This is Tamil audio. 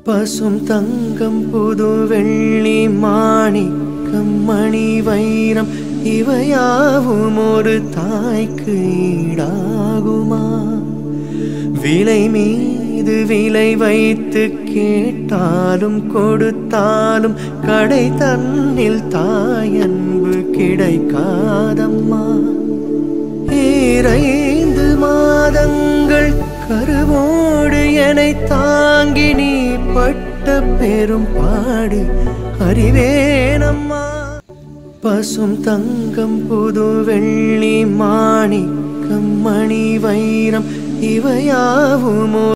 பசும் தங்கம் புது வெள்ளி மாணிக்கம் மணி வைரம் இவையாவும் ஒரு தாய்க்கு ஈடாகுமா விலை மீது விலை வைத்து கேட்டாலும் கொடுத்தாலும் கடை தன்னில் தாயன்பு கிடைக்காதம்மா ஈரைந்து மாதங்கள் கருவோடு என்னை தாங்கி நீ பட்ட பெரும் பாடு அறிவேனம்மா பசும் தங்கம் புது வெள்ளி மாணிக்கம் மணி வைரம் இவையாவும்